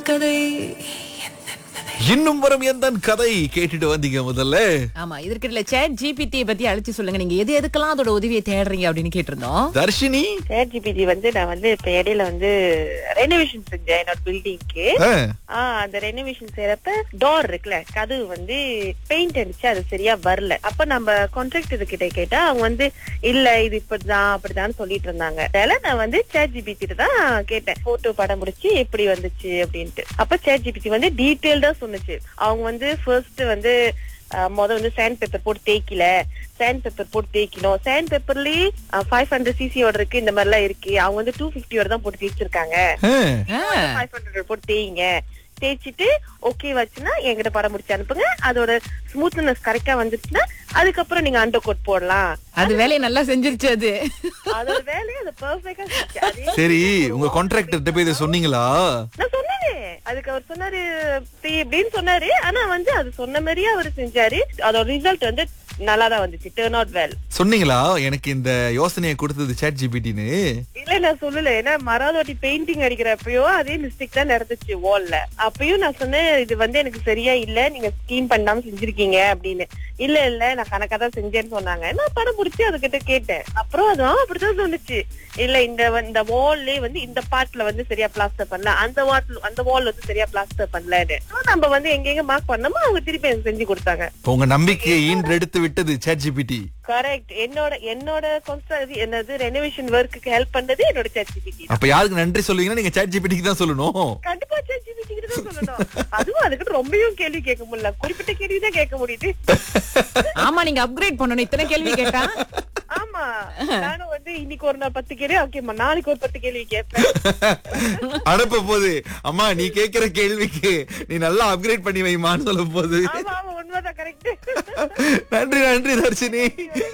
கதை இன்னும் வரும் எந்த கதை கேட்டுட்டு வந்தீங்க முதல்ல ஆமா இதற்கிடையில சேட் ஜிபிடி பத்தி அழைச்சு சொல்லுங்க நீங்க எது எதுக்கெல்லாம் அதோட உதவியை தேடுறீங்க அப்படின்னு கேட்டிருந்தோம் தர்ஷினி சேட் ஜிபிடி வந்து நான் வந்து இப்ப இடையில வந்து ரெனோவேஷன் செஞ்சேன் என்னோட பில்டிங்க்கு ஆ, ஆஹ் அந்த ரெனோவேஷன் செய்யறப்ப டோர் இருக்குல்ல கதவு வந்து பெயிண்ட் அடிச்சு அது சரியா வரல அப்ப நம்ம கான்ட்ராக்டர் கிட்ட கேட்டா அவங்க வந்து இல்ல இது இப்படிதான் அப்படிதான் சொல்லிட்டு இருந்தாங்க அதனால நான் வந்து சேட் ஜிபிடி தான் கேட்டேன் போட்டோ படம் முடிச்சு எப்படி வந்துச்சு அப்படின்ட்டு அப்ப சேட் ஜிபிடி வந்து டீட்டெயில்டா சொன்னுச்சு அவங்க வந்து ஃபர்ஸ்ட் வந்து அஹ், முத வந்து சாண்ட் பேப்பர் போட்டு தேய்க்கல சாண்ட் பேப்பர் போட்டு தேய்க்கணும் சாண்ட் பேப்பர்லயே ஃபைவ் ஹண்ட்ரட் சிசியோட இருக்கு இந்த மாதிரி எல்லாம் இருக்கு அவங்க வந்து டூ பிப்டியோட தான் போட்டு தேய்ச்சிருக்காங்க ஆ, ஆ, ஃபைவ் ஹண்ட்ரட் போட்டு தேய்ங்க தேய்ச்சிட்டு ஓகே வச்சுன்னா என்கிட்ட படம் முடிச்சு அனுப்புங்க அதோட ஸ்மூத்னஸ் கரெக்டா வந்துருச்சுன்னா அதுக்கப்புறம் நீங்க அண்டர் கோட் போடலாம் அது வேலையை நல்லா செஞ்சிருச்சு அது அதோட வேலையை அது பெர்ஃபெக்டா செஞ்சு அதே சரி உங்க கான்ட்ராக்டர் போய் இதை சொன்னீங்களா நான் சொன்னேனே அதுக்கு அவர் சொன்னாரு "இப்படி இப்படின்னு சொன்னாரு ஆனா வந்து அது சொன்ன மாதிரியே அவர் செஞ்சாரு அதோட ரிசல்ட் வந்து நல்லா தான் வந்துச்சு டேர்ன் அவுட் வெல் சொன்னீங்களா எனக்கு இந்த யோசனையை கொடுத்தது சேட் ஜிபிடின்னு இல்ல நான் சொல்லல ஏன்னா மராதோட்டி பெயிண்டிங் அடிக்கிறப்பயோ அதே மிஸ்டேக் தான் நடந்துச்சு வால்ல அப்பயும் நான் சொன்னேன் இது வந்து எனக்கு சரியா இல்ல நீங்க ஸ்கீம் பண்ணாம செஞ்சிருக்கீங்க அப்படின்னு இல்ல இல்ல நான் கணக்கா தான் செஞ்சேன்னு சொன்னாங்க நான் படம் முடிச்சு அதுகிட்ட கேட்டேன் அப்புறம் அதுவும் அப்படிதான் சொன்னுச்சு இல்ல இந்த வ- இந்த வால்லே வந்து இந்த பார்ட்ல வந்து சரியா பிளாஸ்டர் பண்ணல அந்த வால் அந்த வால் வந்து சரியா பிளாஸ்டர் பண்ணலன்னு ஆனா நம்ம வந்து எங்க எங்க மார்க் பண்ணோமோ அவங்க திருப்பி எனக்கு செஞ்சு கொடுத்தாங்க இப்ப உங்க நம்பிக்கையை ஈன்றெடுத்து விட்டது சேட் ஜிபிடி கரெக்ட் என்னோட என்னோட concept என்னது ரெனோவேஷன் ஒர்க்குக்கு ஹெல்ப் பண்ணது என்னோட சர்டிபிகேட் அப்ப யாருக்கு நன்றி சொல்லுவீங்கன்னா நீங்க சேட் ஜிபிடிக்கு தான் சொல்லணும் கண்டிப்பா ChatGPT கிட்ட தான் சொல்லணும் அதுவும் அதுக்கு ரொம்பவும் கேள்வி கேட்க முடியல குறிப்பிட்ட கேள்வி தான் கேட்க முடியுது ஆமா நீங்க அப்கிரேட் பண்ணணும் இத்தனை கேள்வி கேட்டா ஆமா நானும் வந்து இன்னைக்கு ஒரு நாள் பத்து கேள்வி ஓகேம்மா நாளைக்கு ஒரு பத்து கேள்வி கேட்பேன் அனுப்ப போது அம்மா நீ கேக்குற கேள்விக்கு நீ நல்லா அப்கிரேட் பண்ணி வைமான்னு சொல்ல போது ஆமா ஆமா உண்மைதான் கரெக்ட் நன்றி நன்றி தர்ஷினி